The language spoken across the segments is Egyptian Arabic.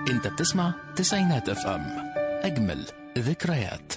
انت بتسمع تسعينات اف ام اجمل ذكريات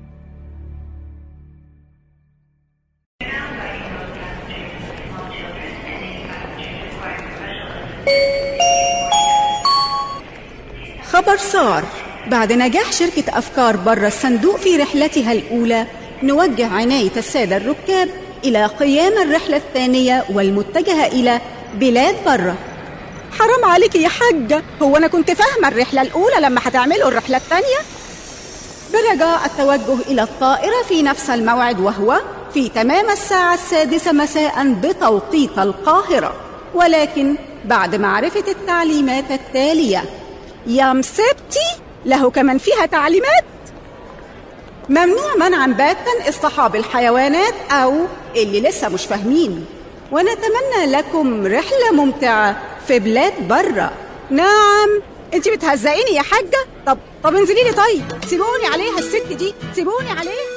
خبر صار بعد نجاح شركة أفكار بره الصندوق في رحلتها الأولى نوجه عناية السادة الركاب إلى قيام الرحلة الثانية والمتجهة إلى بلاد بره حرام عليك يا حاجة هو أنا كنت فاهمة الرحلة الأولى لما هتعملوا الرحلة الثانية برجاء التوجه إلى الطائرة في نفس الموعد وهو في تمام الساعة السادسة مساء بتوقيت القاهرة ولكن بعد معرفة التعليمات التالية يا مسبتي له كمان فيها تعليمات ممنوع منعا باتا اصطحاب الحيوانات أو اللي لسه مش فاهمين ونتمنى لكم رحلة ممتعة في بلاد برة نعم انت بتهزقيني يا حاجة طب طب انزلي لي طيب سيبوني عليها الست دي سيبوني عليها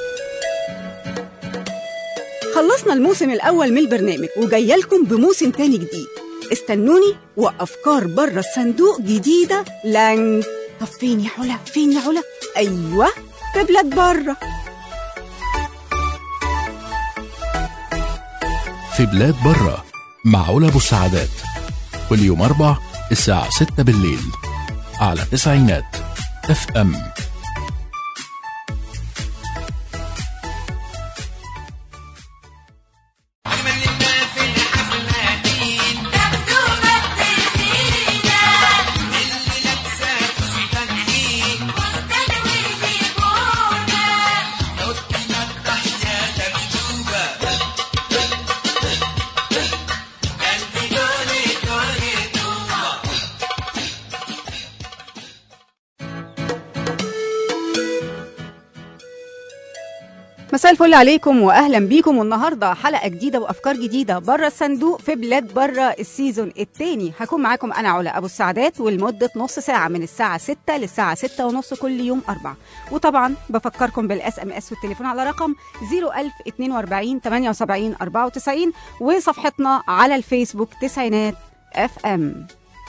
خلصنا الموسم الأول من البرنامج وجاية لكم بموسم تاني جديد استنوني وأفكار بره الصندوق جديدة لن طب فين يا علا فين يا علا أيوة في بلاد بره في بلاد برة مع علا ابو السعادات كل يوم اربع الساعة 6 بالليل على تسعينات اف ام مساء الفل عليكم واهلا بيكم والنهارده حلقه جديده وافكار جديده بره الصندوق في بلاد بره السيزون الثاني هكون معاكم انا علا ابو السعدات ولمده نص ساعه من الساعه 6 للساعه 6 ونص كل يوم اربع وطبعا بفكركم بالاس ام اس والتليفون على رقم 01042 78 94 وصفحتنا على الفيسبوك تسعينات اف ام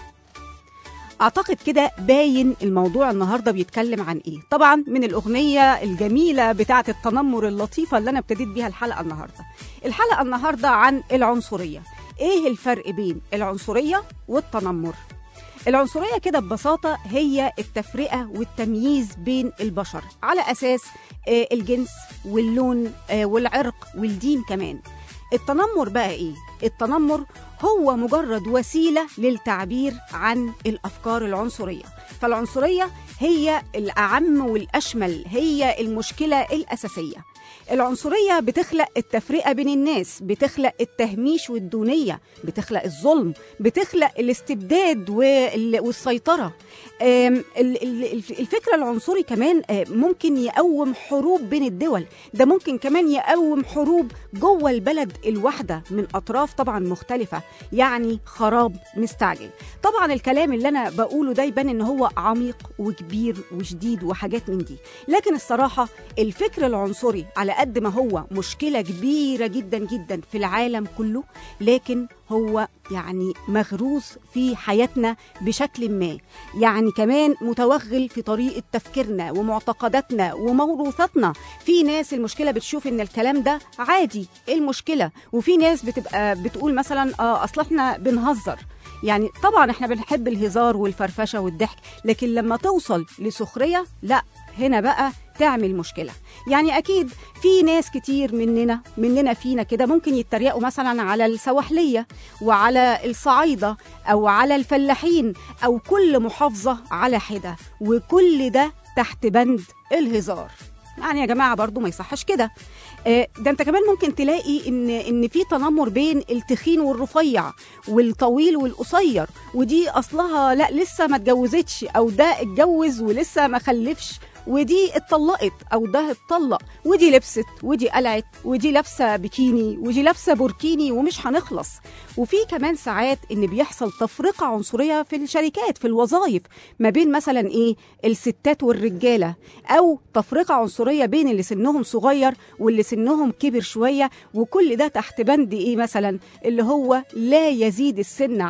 اعتقد كده باين الموضوع النهارده بيتكلم عن ايه طبعا من الاغنيه الجميله بتاعه التنمر اللطيفه اللي انا ابتديت بيها الحلقه النهارده الحلقه النهارده عن العنصريه ايه الفرق بين العنصريه والتنمر العنصريه كده ببساطه هي التفرقه والتمييز بين البشر على اساس آه، الجنس واللون آه، والعرق والدين كمان التنمر بقى ايه التنمر هو مجرد وسيله للتعبير عن الافكار العنصريه فالعنصريه هي الاعم والاشمل هي المشكله الاساسيه العنصريه بتخلق التفرقه بين الناس بتخلق التهميش والدونيه بتخلق الظلم بتخلق الاستبداد وال- والسيطره آم، ال- ال- الف- الفكر العنصري كمان آه، ممكن يقوم حروب بين الدول ده ممكن كمان يقوم حروب جوه البلد الواحده من اطراف طبعا مختلفه يعني خراب مستعجل طبعا الكلام اللي انا بقوله ده يبان ان هو عميق وكبير وشديد وحاجات من دي لكن الصراحه الفكر العنصري على قد ما هو مشكله كبيره جدا جدا في العالم كله لكن هو يعني مغروس في حياتنا بشكل ما يعني كمان متوغل في طريقه تفكيرنا ومعتقداتنا وموروثاتنا في ناس المشكله بتشوف ان الكلام ده عادي ايه المشكله وفي ناس بتبقى بتقول مثلا اه اصل احنا بنهزر يعني طبعا احنا بنحب الهزار والفرفشه والضحك لكن لما توصل لسخريه لا هنا بقى تعمل مشكله يعني اكيد في ناس كتير مننا مننا فينا كده ممكن يتريقوا مثلا على السواحليه وعلى الصعايده او على الفلاحين او كل محافظه على حده وكل ده تحت بند الهزار يعني يا جماعه برضو ما يصحش كده آه، ده انت كمان ممكن تلاقي ان ان في تنمر بين التخين والرفيع والطويل والقصير ودي اصلها لا لسه ما اتجوزتش او ده اتجوز ولسه ما خلفش ودي اتطلقت او ده اتطلق ودي لبست ودي قلعت ودي لابسه بيكيني ودي لابسه بوركيني ومش هنخلص وفي كمان ساعات ان بيحصل تفرقه عنصريه في الشركات في الوظائف ما بين مثلا ايه الستات والرجاله او تفرقه عنصريه بين اللي سنهم صغير واللي سنهم كبر شويه وكل ده تحت بند ايه مثلا اللي هو لا يزيد السن عن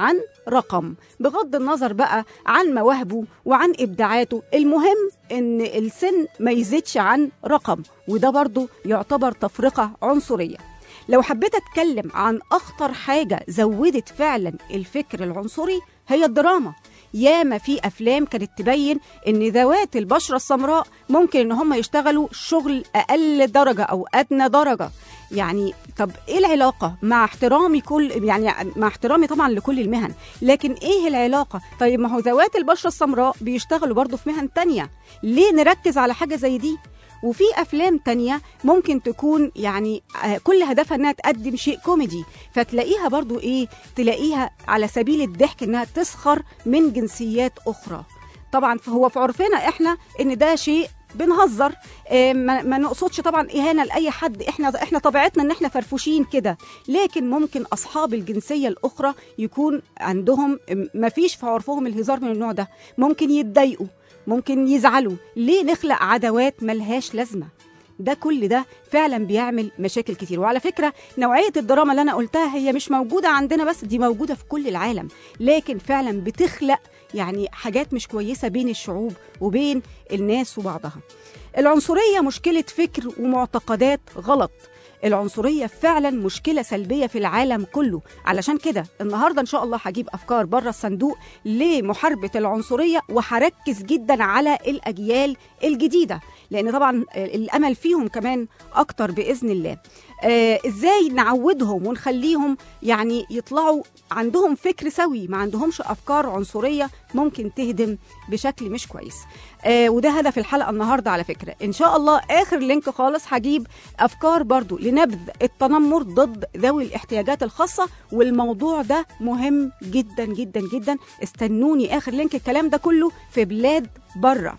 رقم بغض النظر بقى عن مواهبه وعن ابداعاته المهم ان السن ما يزيدش عن رقم وده برضو يعتبر تفرقه عنصريه لو حبيت اتكلم عن اخطر حاجه زودت فعلا الفكر العنصري هي الدراما ياما في افلام كانت تبين ان ذوات البشره السمراء ممكن ان هم يشتغلوا شغل اقل درجه او ادنى درجه يعني طب ايه العلاقه مع احترامي كل يعني مع احترامي طبعا لكل المهن لكن ايه العلاقه طيب ما هو ذوات البشره السمراء بيشتغلوا برضه في مهن تانية ليه نركز على حاجه زي دي وفي افلام تانية ممكن تكون يعني آه، كل هدفها انها تقدم شيء كوميدي فتلاقيها برضو ايه تلاقيها على سبيل الضحك انها تسخر من جنسيات اخرى طبعا هو في عرفنا احنا ان ده شيء بنهزر آه، ما ما نقصدش طبعا اهانه لاي حد احنا احنا طبيعتنا ان احنا فرفوشين كده لكن ممكن اصحاب الجنسيه الاخرى يكون عندهم ما فيش في عرفهم الهزار من النوع ده ممكن يتضايقوا ممكن يزعلوا ليه نخلق عداوات ملهاش لازمه ده كل ده فعلا بيعمل مشاكل كتير وعلى فكره نوعيه الدراما اللي انا قلتها هي مش موجوده عندنا بس دي موجوده في كل العالم لكن فعلا بتخلق يعني حاجات مش كويسه بين الشعوب وبين الناس وبعضها العنصريه مشكله فكر ومعتقدات غلط العنصرية فعلا مشكلة سلبية في العالم كله علشان كده النهاردة إن شاء الله هجيب أفكار بره الصندوق لمحاربة العنصرية وهركز جدا على الأجيال الجديدة لأن طبعا الأمل فيهم كمان أكتر بإذن الله آه ازاي نعودهم ونخليهم يعني يطلعوا عندهم فكر سوي ما عندهمش افكار عنصريه ممكن تهدم بشكل مش كويس آه وده هدف الحلقه النهارده على فكره ان شاء الله اخر لينك خالص هجيب افكار برضو لنبذ التنمر ضد ذوي الاحتياجات الخاصه والموضوع ده مهم جدا جدا جدا استنوني اخر لينك الكلام ده كله في بلاد بره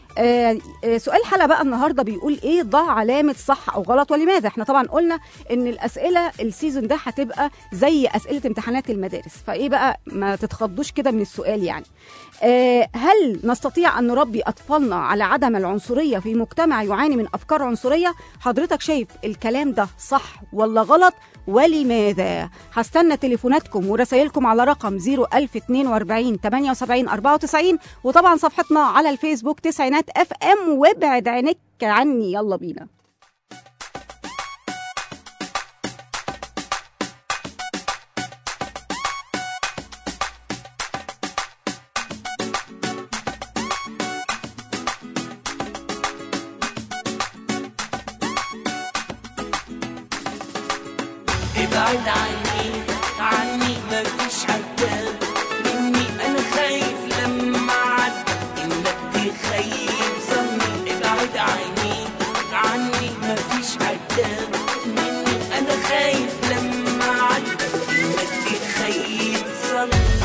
آه آه، سؤال الحلقه بقى النهارده بيقول ايه ضع علامه صح او غلط ولماذا احنا طبعا قلنا ان الاسئله السيزون ده هتبقى زي اسئله امتحانات المدارس فايه بقى ما تتخضوش كده من السؤال يعني آه هل نستطيع ان نربي اطفالنا على عدم العنصريه في مجتمع يعاني من افكار عنصريه حضرتك شايف الكلام ده صح ولا غلط ولماذا هستنى تليفوناتكم ورسائلكم على رقم 01042 78 94 وطبعا صفحتنا على الفيسبوك تسعينات اف ام وابعد عينك عني يلا بينا ابعد عني عني مفيش عتاب مني انا خايف لما عد انك تخيب ظني ابعد عني عني مفيش عتاب مني انا خايف لما عد انك تخيب ظني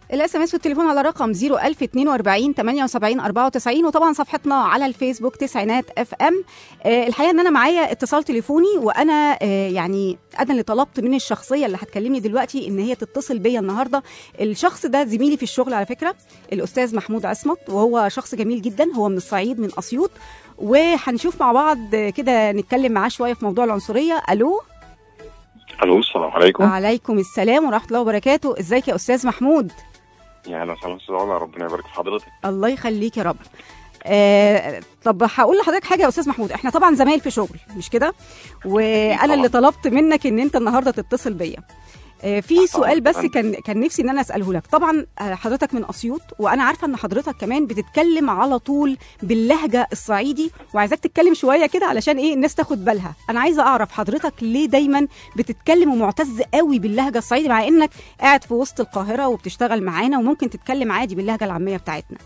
الاس ام اس والتليفون على رقم 01042 78 94 وطبعا صفحتنا على الفيسبوك تسعينات اف ام آه الحقيقه ان انا معايا اتصال تليفوني وانا آه يعني انا اللي طلبت من الشخصيه اللي هتكلمني دلوقتي ان هي تتصل بيا النهارده الشخص ده زميلي في الشغل على فكره الاستاذ محمود عصمت وهو شخص جميل جدا هو من الصعيد من اسيوط وهنشوف مع بعض آه، كده نتكلم معاه شويه في موضوع العنصريه الو الو السلام عليكم عليكم السلام ورحمه الله وبركاته ازيك يا استاذ محمود يا اهلا وسهلا استاذ علا ربنا يبارك في حضرتك الله يخليك يا رب آه طب هقول لحضرتك حاجه يا استاذ محمود احنا طبعا زمايل في شغل مش كده وانا طبعاً. اللي طلبت منك ان انت النهارده تتصل بيا آه في طبعاً، سؤال بس طبعاً. كان كان نفسي ان انا اساله لك طبعا آه، حضرتك من اسيوط وانا عارفه ان حضرتك كمان بتتكلم على طول باللهجه الصعيدي وعايزاك تتكلم شويه كده علشان ايه الناس تاخد بالها انا عايزه اعرف حضرتك ليه دايما بتتكلم ومعتز قوي باللهجه الصعيدي مع انك قاعد في وسط القاهره وبتشتغل معانا وممكن تتكلم عادي باللهجه العاميه بتاعتنا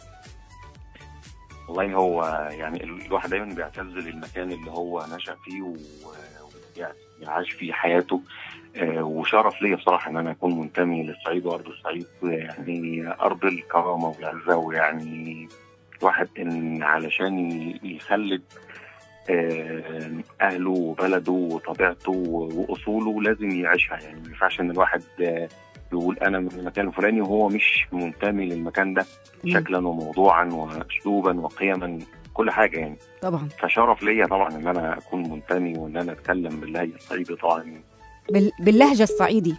والله هو يعني ال- الواحد دايما بيعتز للمكان اللي هو نشأ فيه و- ويعني عاش فيه حياته آه، وشرف ليا بصراحه ان انا اكون منتمي للصعيد وارض الصعيد يعني ارض الكرامه والعزه ويعني الواحد ان علشان ي- يخلد آه، اهله وبلده وطبيعته واصوله لازم يعيشها يعني ما ينفعش ان الواحد آه، يقول انا من المكان الفلاني وهو مش منتمي للمكان ده مم. شكلا وموضوعا واسلوبا وقيما كل حاجه يعني طبعا فشرف ليا طبعا ان انا اكون منتمي وان انا اتكلم باللهجه الصعيدي طبعا بال... باللهجه الصعيدي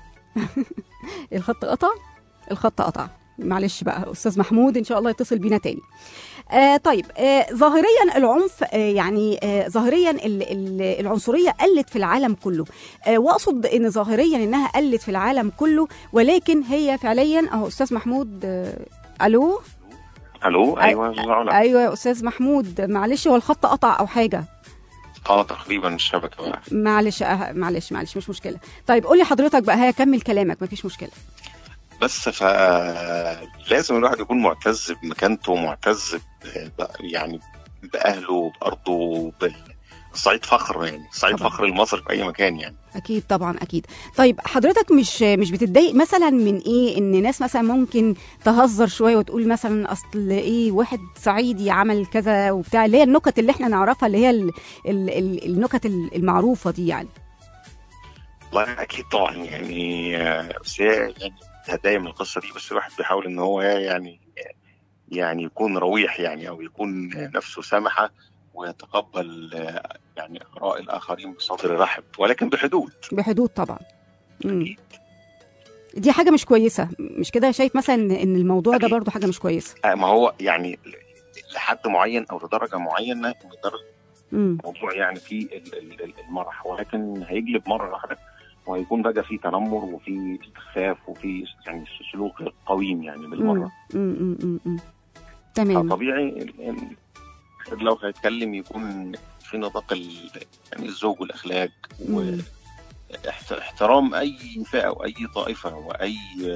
الخط قطع الخط قطع معلش بقى استاذ محمود ان شاء الله يتصل بينا تاني آه طيب آه ظاهريا العنف آه يعني آه ظاهريا ال- ال- العنصريه قلت في العالم كله آه واقصد ان ظاهريا انها قلت في العالم كله ولكن هي فعليا اهو استاذ محمود آه الو الو ايوه يا أستاذ علا. ايوه يا استاذ محمود معلش هو الخط قطع او حاجه اه تقريبا الشبكه بقى معلش أه معلش معلش مش مشكله طيب قولي حضرتك بقى هكمل كلامك مفيش مشكله بس فلازم الواحد يكون معتز بمكانته ومعتز ب- يعني باهله بارضه بال- الصعيد فخر يعني الصعيد طبعا. فخر لمصر في اي مكان يعني اكيد طبعا اكيد طيب حضرتك مش مش بتتضايق مثلا من ايه ان ناس مثلا ممكن تهزر شويه وتقول مثلا اصل ايه واحد صعيدي عمل كذا وبتاع اللي هي النكت اللي احنا نعرفها اللي هي ال ال ال النكت ال- المعروفه دي يعني والله اكيد طبعا يعني آه، بس هي يعني هتضايق من القصه دي بس الواحد بيحاول ان هو يعني يعني يكون رويح يعني او يكون نفسه سامحه ويتقبل آه، يعني اراء الاخرين بصدر رحب ولكن بحدود بحدود طبعا مم. دي حاجه مش كويسه مش كده شايف مثلا ان إن الموضوع ده أكيد. برضو حاجه مش كويسه آه، ما هو يعني لحد معين او لدرجه معينه من درجه امم الموضوع يعني في ال- ال- ال- المرح ولكن هيجلب مره واحده وهيكون بقى في تنمر وفي استخفاف وفي يعني سلوك قويم يعني بالمره امم امم امم تمام فطبيعي ال- ال- لو هيتكلم يكون في نطاق ال- يعني الزوج والاخلاق مم. واحترام اي فئه او اي طائفه واي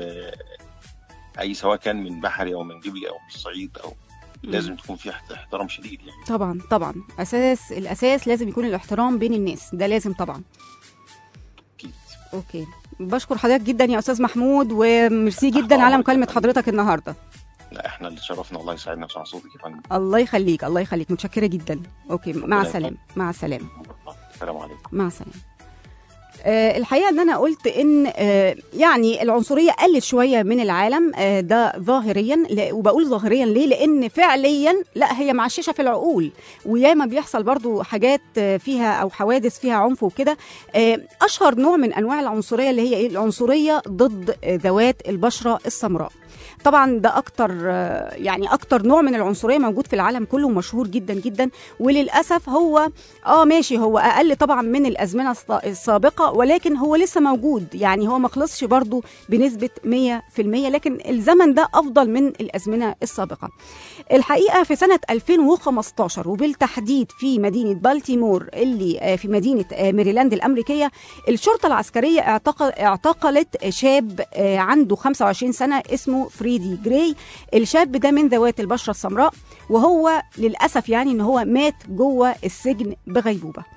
اي سواء كان من بحري او من جبلي او من الصعيد او لازم تكون في احت- احترام شديد يعني طبعا طبعا اساس الاساس لازم يكون الاحترام بين الناس ده لازم طبعا اكيد اوكي بشكر حضرتك جدا يا استاذ محمود وميرسي جدا على مكالمه حضرتك النهارده لا احنا اللي شرفنا الله يسعدنا في صوتك يا فندم الله يخليك الله يخليك متشكره جدا اوكي مع ربنا السلامه مع السلامه السلام عليكم مع السلامه آه، الحقيقه ان انا قلت ان آه، يعني العنصريه قلت شويه من العالم آه، ده ظاهريا لا- وبقول ظاهريا ليه لان فعليا لا هي معششه في العقول وياما بيحصل برضو حاجات آه، فيها او حوادث فيها عنف وكده آه، اشهر نوع من انواع العنصريه اللي هي ايه العنصريه ضد آه، ذوات البشره السمراء طبعا ده اكتر آه، يعني اكتر نوع من العنصريه موجود في العالم كله ومشهور جدا جدا وللاسف هو اه ماشي هو اقل طبعا من الازمنه الس- السابقه ولكن هو لسه موجود يعني هو ما خلصش برضه بنسبه 100% لكن الزمن ده افضل من الازمنه السابقه الحقيقه في سنه 2015 وبالتحديد في مدينه بالتيمور اللي آه، في مدينه آه، ميريلاند الامريكيه الشرطه العسكريه اعتقل اعتقلت شاب آه، عنده 25 سنه اسمه فريدي جراي الشاب ده من ذوات البشره السمراء وهو للاسف يعني ان هو مات جوه السجن بغيبوبه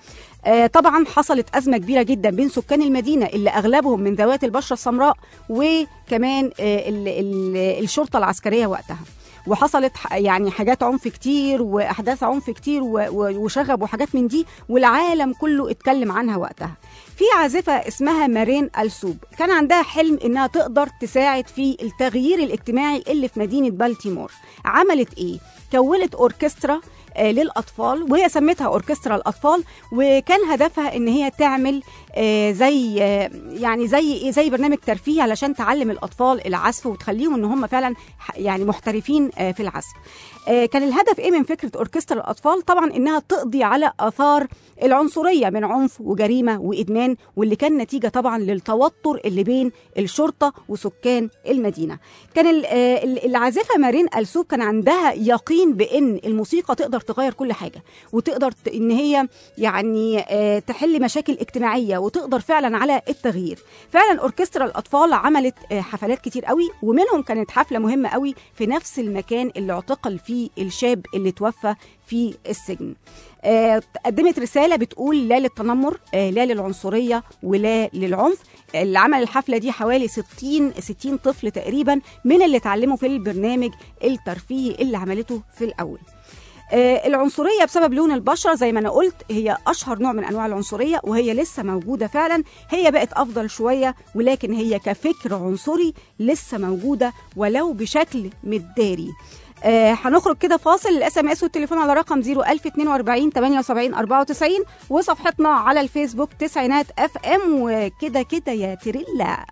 آه، طبعا حصلت أزمة كبيرة جدا بين سكان المدينة اللي أغلبهم من ذوات البشرة السمراء وكمان آه، ال- ال- الشرطة العسكرية وقتها وحصلت ح- يعني حاجات عنف كتير واحداث عنف كتير و- و- وشغب وحاجات من دي والعالم كله اتكلم عنها وقتها في عازفه اسمها مارين السوب كان عندها حلم انها تقدر تساعد في التغيير الاجتماعي اللي في مدينه بالتيمور عملت ايه كونت اوركسترا آه، للاطفال وهي سمتها اوركسترا الاطفال وكان هدفها ان هي تعمل آه، زي آه، يعني زي ايه زي برنامج ترفيهي علشان تعلم الاطفال العزف وتخليهم ان هم فعلا ح- يعني محترفين آه، في العزف آه، كان الهدف ايه من فكره اوركسترا الاطفال طبعا انها تقضي على اثار العنصريه من عنف وجريمه وادمان واللي كان نتيجه طبعا للتوتر اللي بين الشرطه وسكان المدينه كان ال- آه، ال- العازفه مارين السوب كان عندها يقين بان الموسيقى تقدر تغير كل حاجه وتقدر ت- ان هي يعني آه، تحل مشاكل اجتماعيه وتقدر فعلا على التغيير فعلا اوركسترا الاطفال عملت آه، حفلات كتير قوي ومنهم كانت حفله مهمه قوي في نفس المكان اللي اعتقل فيه الشاب اللي توفى في السجن آه، قدمت رسالة بتقول لا للتنمر آه، لا للعنصرية ولا للعنف اللي عمل الحفلة دي حوالي 60 60 طفل تقريبا من اللي اتعلموا في البرنامج الترفيهي اللي عملته في الأول آه، العنصريه بسبب لون البشره زي ما انا قلت هي اشهر نوع من انواع العنصريه وهي لسه موجوده فعلا هي بقت افضل شويه ولكن هي كفكر عنصري لسه موجوده ولو بشكل متداري آه هنخرج كده فاصل الاس ام اس والتليفون على رقم 01042 78 94 وصفحتنا على الفيسبوك تسعينات اف ام وكده كده يا تريلا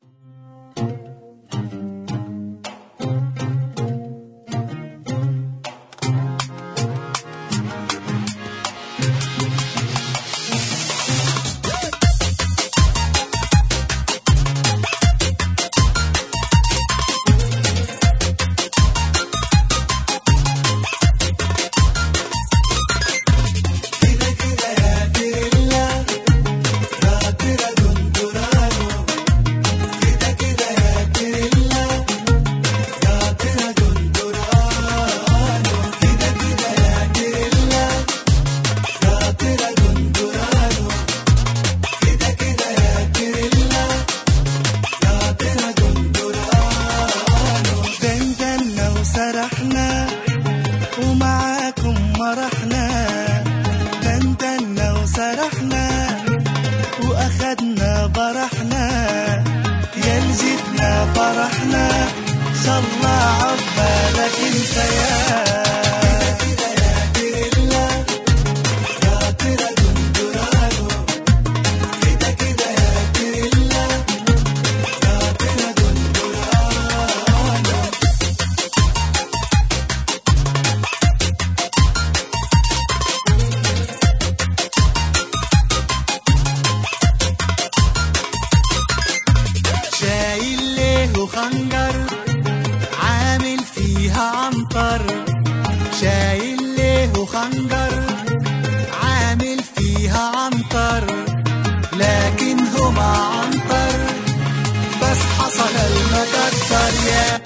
دندنا وسرحنا ومعاكم مرحنا دندنا وسرحنا واخدنا برحنا يا لجدنا فرحنا شالله عبالك انت يا شايل ليه وخنجر عامل فيها عنتر شايل ليه وخنجر عامل فيها عنتر لكن هو ما عنتر بس حصل المقدر يا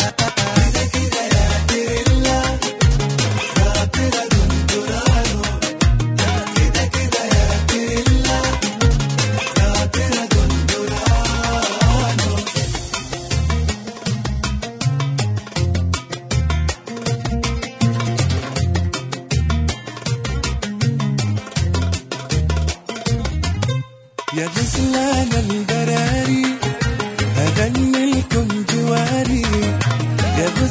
يا غزلان البراري أغني لكم جواري يا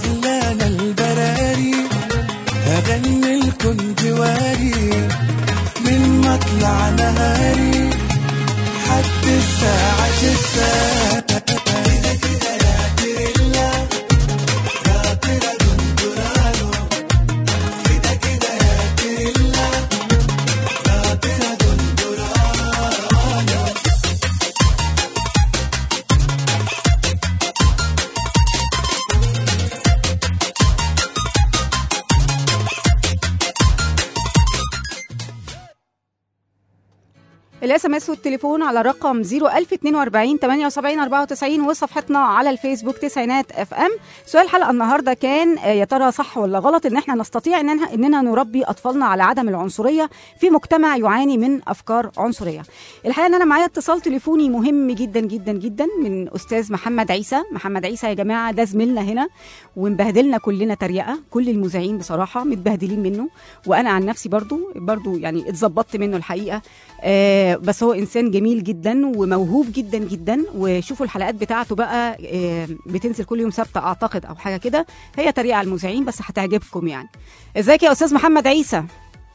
الاس ام اس والتليفون على رقم 01042 78 94 وصفحتنا على الفيسبوك تسعينات اف ام سؤال الحلقه النهارده كان آه، يا ترى صح ولا غلط ان احنا نستطيع اننا اننا نربي اطفالنا على عدم العنصريه في مجتمع يعاني من افكار عنصريه الحقيقه ان انا معايا اتصال تليفوني مهم جدا جدا جدا من استاذ محمد عيسى محمد عيسى يا جماعه ده زميلنا هنا ومبهدلنا كلنا تريقه كل المذيعين بصراحه متبهدلين منه وانا عن نفسي برضو برضو يعني اتظبطت منه الحقيقه آه بس هو انسان جميل جدا وموهوب جدا جدا وشوفوا الحلقات بتاعته بقى آه بتنزل كل يوم سبت اعتقد او حاجه كده هي تريقه على المذيعين بس هتعجبكم يعني ازيك يا استاذ محمد عيسى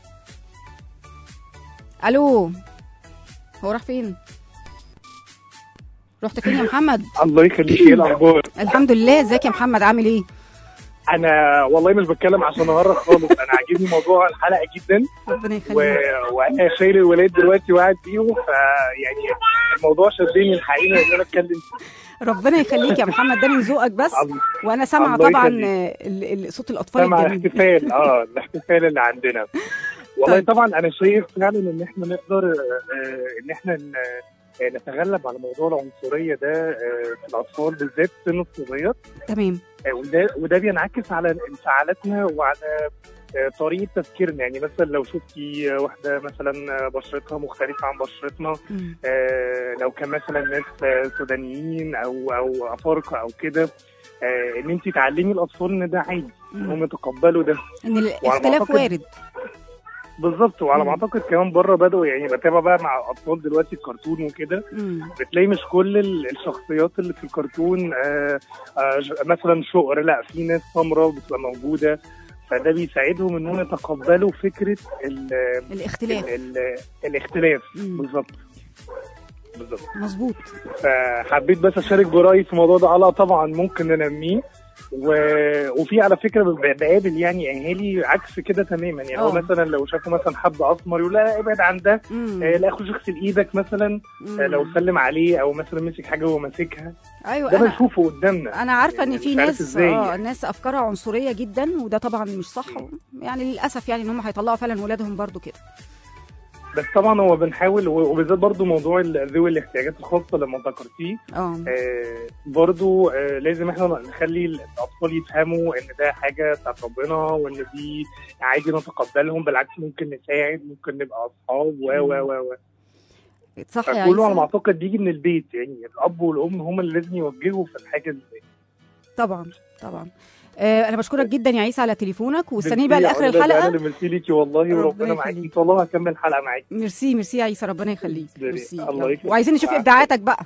الو هو راح فين رحت فين يا محمد الله يخليك ايه الاخبار الحمد لله ازيك يا محمد عامل ايه انا والله مش بتكلم عشان اهرج خالص انا عاجبني موضوع الحلقه جدا ربنا و... يخليك وانا شايل الولاد دلوقتي وقاعد بيهم فيعني الموضوع شدني الحقيقه ان انا اتكلم ربنا يخليك يا محمد ده من ذوقك بس الله- وانا سامعه الله طبعا يخليك. آه، ال- ال- صوت الاطفال سامع الجميل الاحتفال اه الاحتفال اللي عندنا والله طيب. طبعا انا شايف فعلا ان احنا نقدر آه، ان احنا ن- آه، نتغلب على موضوع العنصريه ده آه، في الاطفال بالذات في السن الصغير تمام آه، وده وده بينعكس على انفعالاتنا وعلى آه، طريقه تفكيرنا يعني مثلا لو شفتي آه، واحده مثلا آه، بشرتها مختلفه عن بشرتنا مم. آه، لو كان مثلا ناس آه، سودانيين او او افارقه او كده آه، ان انت تعلمي الاطفال ان ده عادي انهم مم. يتقبلوا ده ان الاختلاف أعتقد- وارد بالظبط وعلى ما مم. اعتقد كمان بره بدأوا يعني بتابع بقى مع الاطفال دلوقتي الكرتون وكده مم. بتلاقي مش كل ال- الشخصيات اللي في الكرتون آه آه ج- مثلا شقر لا في ناس سمراء بتبقى موجوده فده بيساعدهم انهم يتقبلوا فكره ال الاختلاف ال ال الاختلاف مم. بالظبط بالظبط مظبوط فحبيت بس اشارك برايي في الموضوع ده اه طبعا ممكن ننميه و... وفي على فكره ب- بقابل يعني اهالي عكس كده تماما يعني هو آه. مثلا لو شافوا مثلا حد اسمر يقول لا ابعد عن ده مم. آه، لا خش اغسل ايدك مثلا مم. آه، لو سلم عليه او مثلا مسك حاجه وهو ماسكها ايوه ده انا بنشوفه قدامنا انا عارفه ان يعني في مش عارف ناس إزاي اه يعني. ناس افكارها عنصريه جدا وده طبعا مش صح يعني للاسف يعني ان هم هيطلعوا فعلا ولادهم برضو كده بس طبعا هو بنحاول و- وبالذات برضو موضوع ال- ذوي الاحتياجات الخاصه لما ذكرتيه اه آه، برضو آه، لازم احنا نخلي الاطفال يفهموا ان ده حاجه بتاعت ربنا وان دي عادي نتقبلهم بالعكس ممكن نساعد ممكن نبقى اصحاب و و و و صح يا فكله على ما عيسى اعتقد بيجي من البيت يعني الاب والام هم اللي لازم يوجهوا في الحاجه دي طبعا طبعا آه انا بشكرك جدا يا عيسى على تليفونك واستني بقى ميرسي لاخر يا علا، ده انا الحلقه اللي ميرسي ليكي والله ربنا وربنا معاكي ان يخليك. شاء الله هكمل الحلقه معاكي ميرسي ميرسي يا عيسى ربنا يخليك داري. ميرسي الله يلا. يخليك. وعايزين نشوف مع ابداعاتك بقى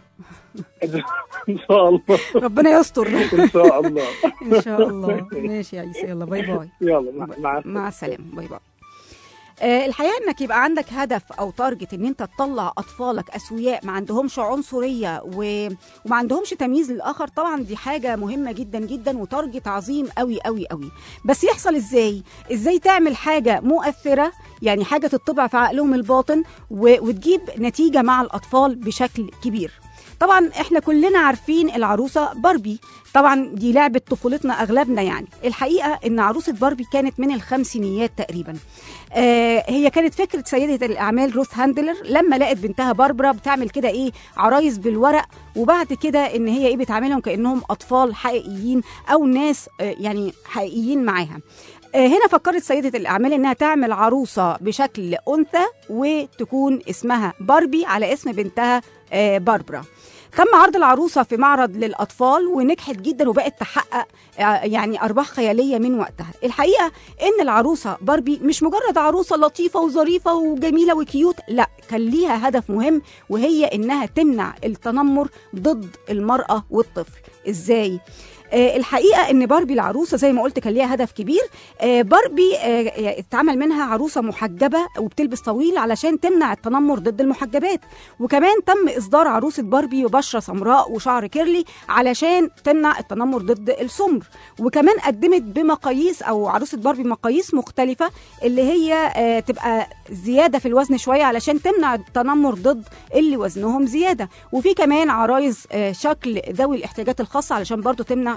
ان شاء الله ربنا يستر ان شاء الله ان شاء الله ماشي يا عيسى يلا باي باي يلا مع, مع مع السلامه باي باي آه، الحقيقه انك يبقى عندك هدف او تارجت ان انت تطلع اطفالك اسوياء ما عندهمش عنصريه و... وما عندهمش تمييز للاخر طبعا دي حاجه مهمه جدا جدا وتارجت عظيم قوي قوي قوي بس يحصل ازاي ازاي تعمل حاجه مؤثره يعني حاجه تطبع في عقلهم الباطن و... وتجيب نتيجه مع الاطفال بشكل كبير طبعا احنا كلنا عارفين العروسه باربي طبعا دي لعبه طفولتنا اغلبنا يعني الحقيقه ان عروسه باربي كانت من الخمسينيات تقريبا آه هي كانت فكره سيده الاعمال روث هاندلر لما لقت بنتها باربرا بتعمل كده ايه عرايس بالورق وبعد كده ان هي ايه بتعاملهم كانهم اطفال حقيقيين او ناس آه يعني حقيقيين معاها آه، هنا فكرت سيدة الأعمال إنها تعمل عروسة بشكل أنثى وتكون اسمها باربي على اسم بنتها آه، باربرا تم عرض العروسة في معرض للأطفال ونجحت جدا وبقت تحقق آه، يعني أرباح خيالية من وقتها الحقيقة إن العروسة باربي مش مجرد عروسة لطيفة وظريفة وجميلة وكيوت لا كان ليها هدف مهم وهي إنها تمنع التنمر ضد المرأة والطفل إزاي؟ آه، الحقيقه ان باربي العروسه زي ما قلت كان ليها هدف كبير آه، باربي آه، اتعمل منها عروسه محجبه وبتلبس طويل علشان تمنع التنمر ضد المحجبات وكمان تم اصدار عروسه باربي ببشره سمراء وشعر كيرلي علشان تمنع التنمر ضد السمر وكمان قدمت بمقاييس او عروسه باربي مقاييس مختلفه اللي هي آه، تبقى زياده في الوزن شويه علشان تمنع التنمر ضد اللي وزنهم زياده وفي كمان عرايس آه، شكل ذوي الاحتياجات الخاصه علشان برضو تمنع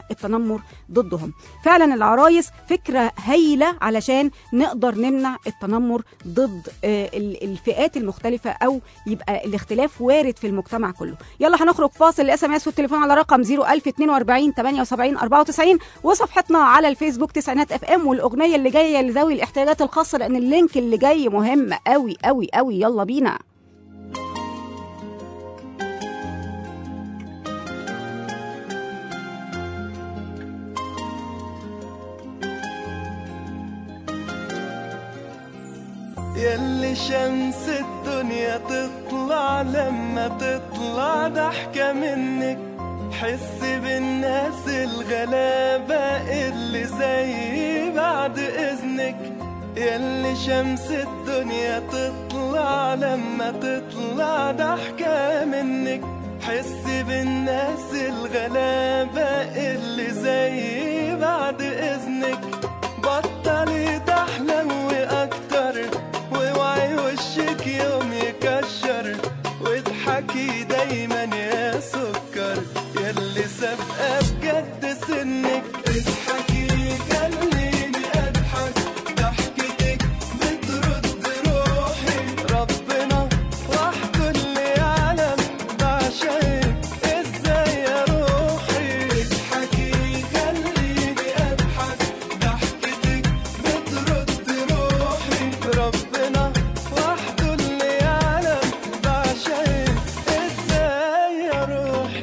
التنمر ضدهم فعلا العرايس فكره هايله علشان نقدر نمنع التنمر ضد آه، ال- الفئات المختلفه او يبقى الاختلاف وارد في المجتمع كله يلا هنخرج فاصل الاس ام اس والتليفون على رقم 01042 78 94 وصفحتنا على الفيسبوك تسعينات اف ام والاغنيه اللي جايه لذوي الاحتياجات الخاصه لان اللينك اللي جاي مهم قوي قوي قوي يلا بينا ياللي شمس الدنيا تطلع لما تطلع ضحكة منك حس بالناس الغلابة اللي زي بعد إذنك ياللي شمس الدنيا تطلع لما تطلع ضحكة منك حس بالناس الغلابة اللي زي بعد إذنك بطلي تحلوي أكتر واوعي وشك يوم يكشر واضحكي دايما يا سكر ياللي سابقة بجد سنك اضحكي خليني اضحك ضحكتك بترد روحي ربنا وحده اللي يعلم بعشقك ازاي يا روحي اضحكي خليني اضحك ضحكتك بترد روحي ربنا وحده اللي يعلم بعشقك ازاي يا روحي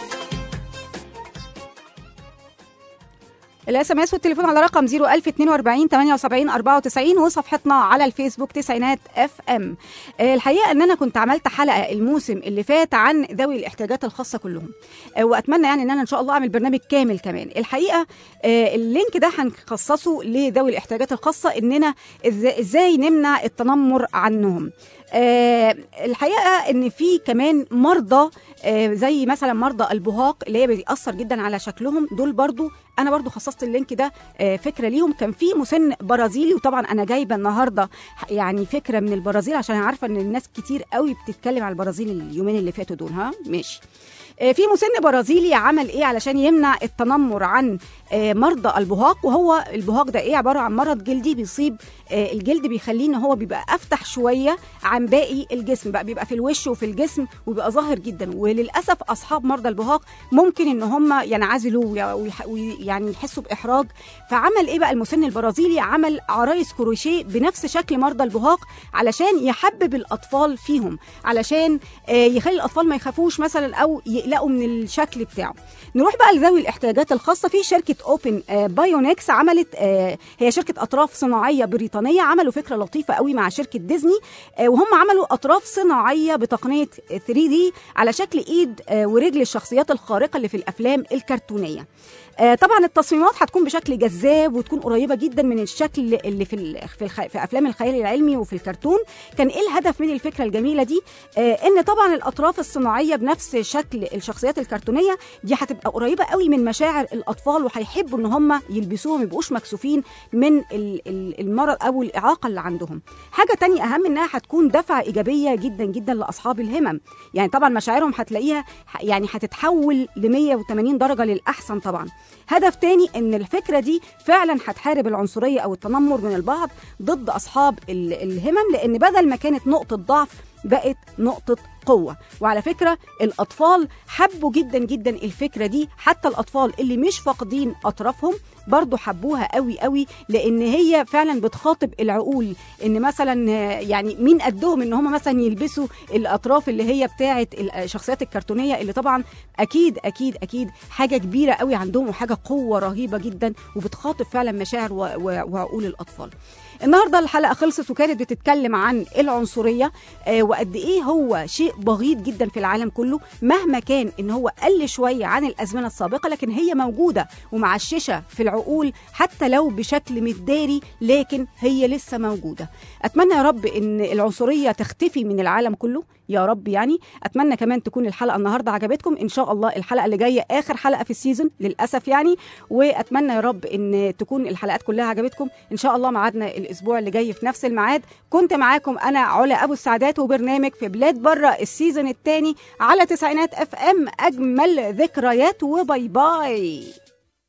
الاس ام اس والتليفون على رقم 01042 78 94 وصفحتنا على الفيسبوك تسعينات اف ام الحقيقه ان انا كنت عملت حلقه الموسم اللي فات عن ذوي الاحتياجات الخاصه كلهم آه، واتمنى يعني ان انا ان شاء الله اعمل برنامج كامل كمان الحقيقه آه، اللينك ده هنخصصه لذوي الاحتياجات الخاصه اننا إز- ازاي نمنع التنمر عنهم آه، الحقيقه ان في كمان مرضى آه، زي مثلا مرضى البهاق اللي هي بيأثر جدا على شكلهم دول برضو انا برضو خصصت اللينك ده آه، فكره ليهم كان في مسن برازيلي وطبعا انا جايبه النهارده يعني فكره من البرازيل عشان عارفه ان الناس كتير قوي بتتكلم على البرازيل اليومين اللي فاتوا دول ها ماشي آه، في مسن برازيلي عمل ايه علشان يمنع التنمر عن آه، مرضى البهاق وهو البهاق ده ايه عباره عن مرض جلدي بيصيب آه، الجلد بيخليه ان هو بيبقى افتح شويه عن باقي الجسم بقى بيبقى في الوش وفي الجسم وبيبقى ظاهر جدا وللاسف اصحاب مرضى البهاق ممكن ان هم ينعزلوا وي- ويح- ويعني يحسوا باحراج فعمل ايه بقى المسن البرازيلي عمل عرايس كروشيه بنفس شكل مرضى البهاق علشان يحبب الاطفال فيهم علشان آه، يخلي الاطفال ما يخافوش مثلا او يقلقوا من الشكل بتاعه نروح بقى لذوي الاحتياجات الخاصه في شركه اوبن بايونكس عملت آه، هي شركه اطراف صناعيه بريطانيه عملوا فكره لطيفه قوي مع شركه ديزني آه، وهم عملوا اطراف صناعيه بتقنيه 3 دي على شكل ايد آه، ورجل الشخصيات الخارقه اللي في الافلام الكرتونيه آه، طبعا التصميمات هتكون بشكل جذاب وتكون قريبه جدا من الشكل اللي في ال- في, الخ... في افلام الخيال العلمي وفي الكرتون كان ايه الهدف من الفكره الجميله دي آه ان طبعا الاطراف الصناعيه بنفس شكل الشخصيات الكرتونيه دي هتبقى قريبه قوي من مشاعر الاطفال وهيحبوا ان هم يلبسوها ما يبقوش مكسوفين من ال- ال- المرض او الاعاقه اللي عندهم حاجه تانية اهم انها هتكون دفعه ايجابيه جدا جدا لاصحاب الهمم يعني طبعا مشاعرهم هتلاقيها ح- يعني هتتحول ل 180 درجه للاحسن طبعا هدف تاني ان الفكره دي فعلا هتحارب العنصريه او التنمر من البعض ضد اصحاب ال- الهمم لان بدل ما كانت نقطه ضعف بقت نقطه قوه وعلى فكره الاطفال حبوا جدا جدا الفكره دي حتى الاطفال اللي مش فاقدين اطرافهم برضو حبوها قوي قوي لان هي فعلا بتخاطب العقول ان مثلا آه، يعني مين قدهم ان هم مثلا يلبسوا الاطراف اللي هي بتاعه الشخصيات الكرتونيه اللي طبعا اكيد اكيد اكيد حاجه كبيره قوي عندهم وحاجه قوه رهيبه جدا وبتخاطب فعلا مشاعر و- و- وعقول الاطفال النهارده الحلقه خلصت وكانت بتتكلم عن العنصريه آه، وقد ايه هو شيء بغيض جدا في العالم كله مهما كان ان هو قل شويه عن الازمنه السابقه لكن هي موجوده ومعششه في العقول حتى لو بشكل متداري لكن هي لسه موجوده اتمنى يا رب ان العنصريه تختفي من العالم كله يا رب يعني اتمنى كمان تكون الحلقه النهارده عجبتكم ان شاء الله الحلقه اللي جايه اخر حلقه في السيزون للاسف يعني واتمنى يا رب ان تكون الحلقات كلها عجبتكم ان شاء الله ميعادنا الاسبوع اللي جاي في نفس الميعاد كنت معاكم انا علا ابو السعدات وبرنامج في بلاد بره السيزون الثاني على تسعينات اف ام اجمل ذكريات وباي باي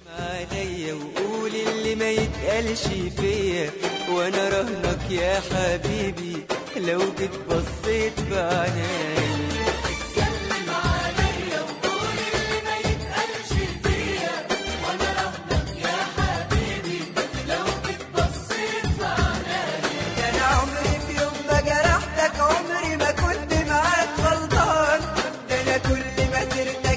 عليا وقول اللي ما يتقالش فيا وانا رهنك يا حبيبي لو جيت بصيت بعينيا ده انا عمري في يوم ما جرحتك عمري ما كنت معاك غلطان ده انا كل ما سرت